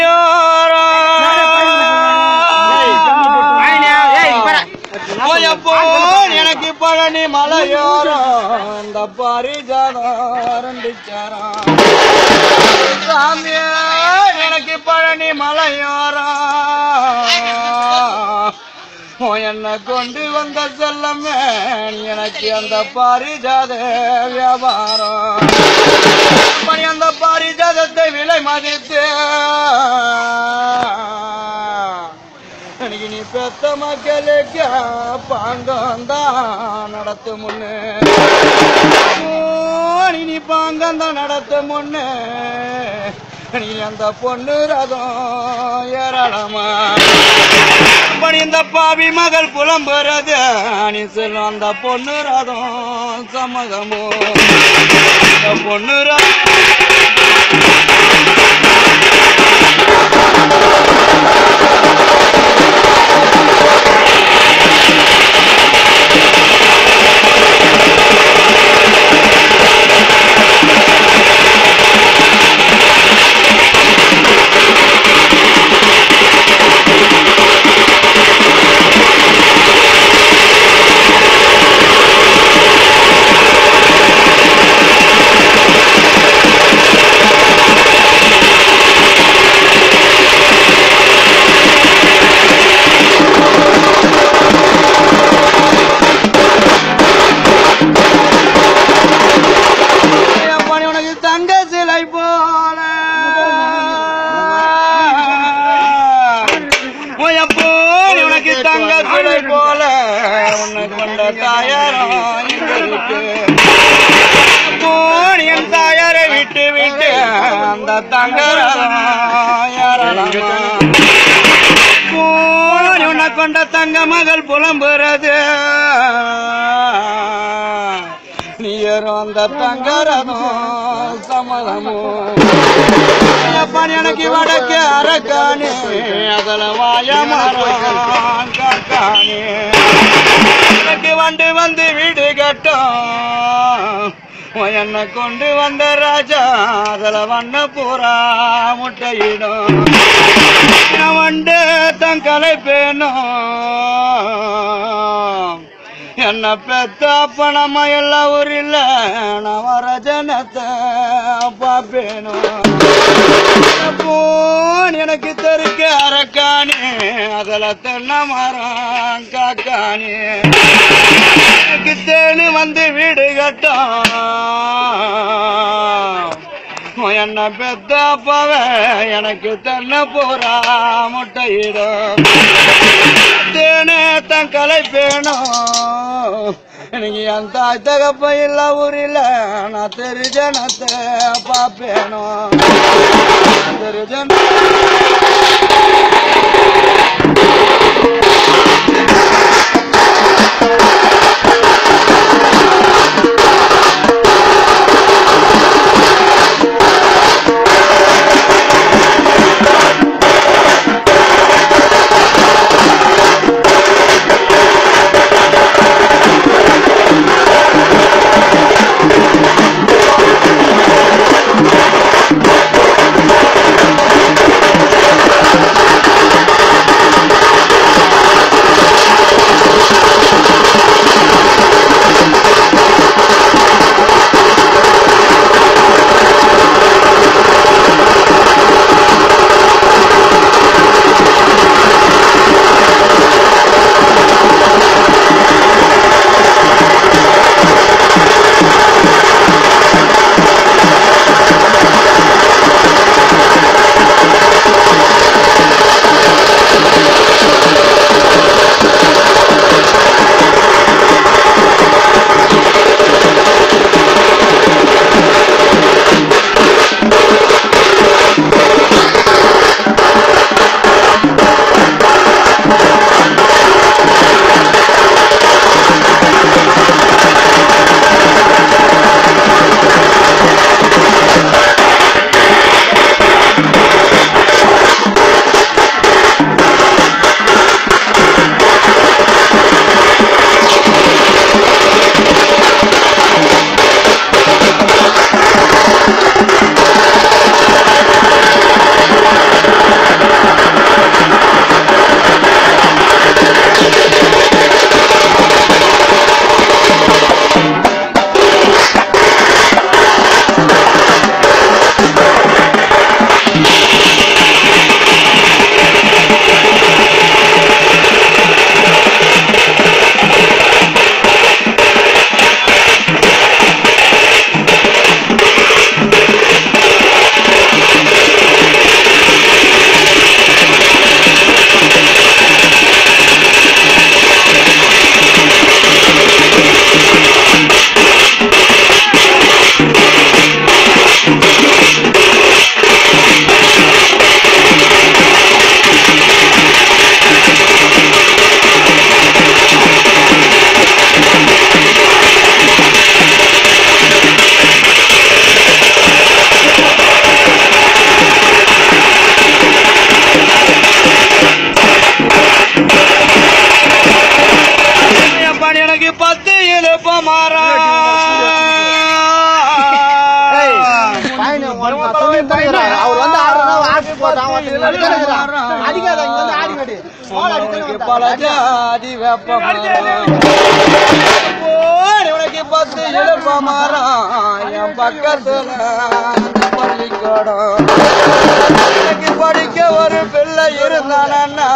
மலையோரோ போயப்போ எனக்கு பழனி மலையோரோ இந்த பாரிஜாதம் ரெண்டு சாரம் சாமியே எனக்கு பழனி மலையோரோ என்ன கொண்டு வந்த செல்லமே எனக்கு அந்த பாரிஜாத வியாபாரம் பணி அந்த பாரிஜாதத்தை விலை மதித்து எனக்கு நீ பெத்த மக்களுக்கு பாங்கந்தான் நடத்து முன்னு நீ நீ பாங்கந்தான் நடத்து முன்னு நீ அந்த பொண்ணு ரதம் ஏராளமா பணி இந்த பாவி மகள் புலம்புறது நீ சொல்லும் அந்த பொண்ணு ரதம் சம்மதமோ இந்த பொண்ணு ரதம் பணி உனக்கு தங்க சிலை போல உயப்போல் உனக்கு தங்க சிலை போல உன்னை கொண்ட தாயாரம் இங்க இருக்கு போன் என் தாயாரை விட்டு விட்டு அந்த தங்க போன் உன்னை கொண்ட தங்க மகள் புலம்புறது நீயரும் அந்த தங்கரதும் சம்மதமும் பணி எனக்கு வடக்கு அரக்கானே அதில் வாய மரம் காக்கானே எனக்கு வண்டு வந்து வீடு கட்டும் என்னை கொண்டு வந்த ராஜா அதில் வண்ண பூரா முட்டையிடும் நான் வண்டு தன் கலைப்பேனும் என்ன பெத்த பணமா எல்லாம் ஊரில் நான் வர ஜனத்தை பாப்பேனும் போன் எனக்கு தெருக்கு அரக்கானே அதில் தென்னை மரம் காக்கானே எனக்கு தேனு வந்து வீடு கட்டும் என்ன பெத்த அப்பாவ எனக்கு தென்னை போறா முட்டையிடும் தேனே தன் கலைப்பேனும் எனக்கு என் தாய் தகப்ப இல்ல ஊரில் நான் தெரிஜனத்தை பாப்பேனும் தெரிஜன பத்து இளம் மரம். அடிக்காத இங்க வந்து ஆடி காட்டு உனக்கு பல ஜாதி வெப்ப மரம். உனக்கு பத்து இழப்ப மரம் என் பக்கத்துல அந்த பள்ளிக்கூடம் எனக்கு படிக்க ஒரு பிள்ளை இருந்தானா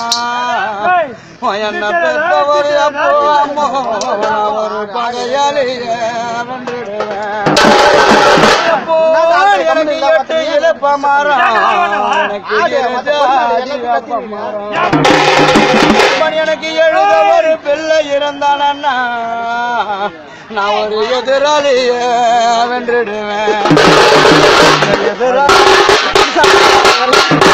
என்ன பெத்த ஒரு அப்போ அம்மோ நான் ஒரு பகையாளிய வென்றுடுவேன் அப்போ எனக்கு எட்டு இழப்ப மரம் எனக்கு இரு ஜாதி வெப்ப மரம் அவன் எனக்கு எழுத ஒரு பிள்ளை இருந்தானா நான் ஒரு எதிராளிய வென்றுடுவேன் எதிராளி